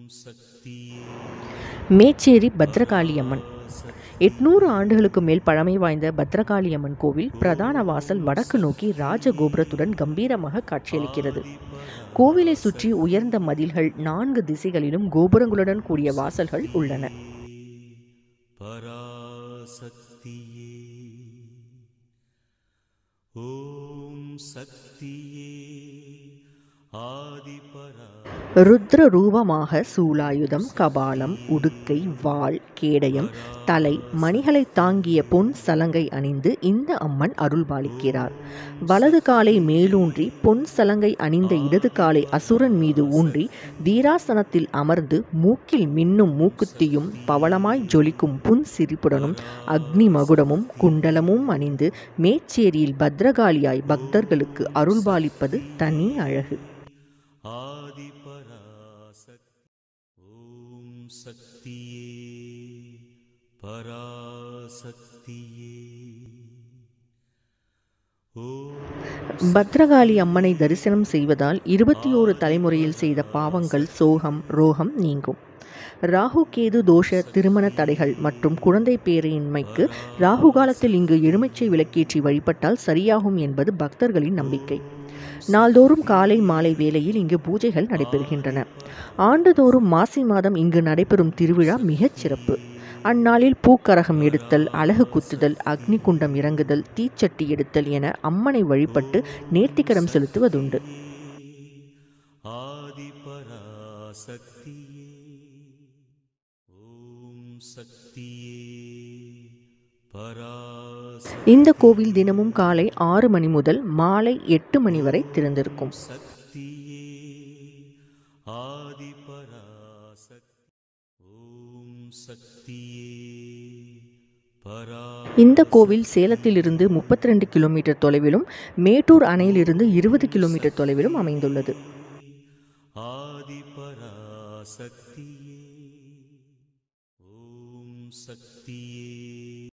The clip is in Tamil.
மேச்சேரி பத்ரகாளியம்மன் எட்நூறு ஆண்டுகளுக்கு மேல் பழமை வாய்ந்த பத்ரகாளியம்மன் கோவில் பிரதான வாசல் வடக்கு நோக்கி ராஜகோபுரத்துடன் கம்பீரமாக காட்சியளிக்கிறது கோவிலை சுற்றி உயர்ந்த மதில்கள் நான்கு திசைகளிலும் கோபுரங்களுடன் கூடிய வாசல்கள் உள்ளன பராசக்தியே ஓம் சக்தியே ஆதிபரா ருத்ர ரூபமாக சூலாயுதம் கபாலம் உடுக்கை வாள் கேடயம் தலை மணிகளை தாங்கிய பொன் சலங்கை அணிந்து இந்த அம்மன் அருள்பாலிக்கிறார் வலது காலை மேலூன்றி பொன் சலங்கை அணிந்த இடது காலை அசுரன் மீது ஊன்றி வீராசனத்தில் அமர்ந்து மூக்கில் மின்னும் மூக்குத்தியும் பவளமாய் ஜொலிக்கும் புன் சிரிப்புடனும் அக்னி மகுடமும் குண்டலமும் அணிந்து மேச்சேரியில் பத்ரகாளியாய் பக்தர்களுக்கு அருள்பாலிப்பது தனி அழகு ஆதிபராசக்தி ஓம் சக்தியே பராசக்தியே ஓம் பத்ரகாளி அம்மனை தரிசனம் செய்வதால் இருபத்தி ஓரு தலைமுறையில் செய்த பாவங்கள் சோகம் ரோகம் நீங்கும் ராகு கேது தோஷ திருமண தடைகள் மற்றும் குழந்தை பேரின்மைக்கு ராகு காலத்தில் இங்கு எலுமிச்சை விளக்கேற்றி வழிபட்டால் சரியாகும் என்பது பக்தர்களின் நம்பிக்கை நாள்தோறும் காலை மாலை வேளையில் இங்கு பூஜைகள் நடைபெறுகின்றன ஆண்டுதோறும் மாசி மாதம் இங்கு நடைபெறும் திருவிழா மிகச் சிறப்பு அந்நாளில் பூக்கரகம் எடுத்தல் அழகு குத்துதல் அக்னி குண்டம் இறங்குதல் தீச்சட்டி எடுத்தல் என அம்மனை வழிபட்டு நேர்த்திக்கரம் செலுத்துவதுண்டு ஆதிபராசக்தியே ஓம் சக்தியே பராச இந்த கோவில் தினமும் காலை ஆறு மணி முதல் மாலை எட்டு மணி வரை திறந்திருக்கும் சக்தியே ஆதிபராசக்தி ஓம் சக்தியே பரா இந்த கோவில் சேலத்திலிருந்து முப்பத்தி ரெண்டு கிலோமீட்டர் தொலைவிலும் மேட்டூர் அணையிலிருந்து இருபது கிலோமீட்டர் தொலைவிலும் அமைந்துள்ளது ஆதிபராசக்தியே ஓம் சக்தியே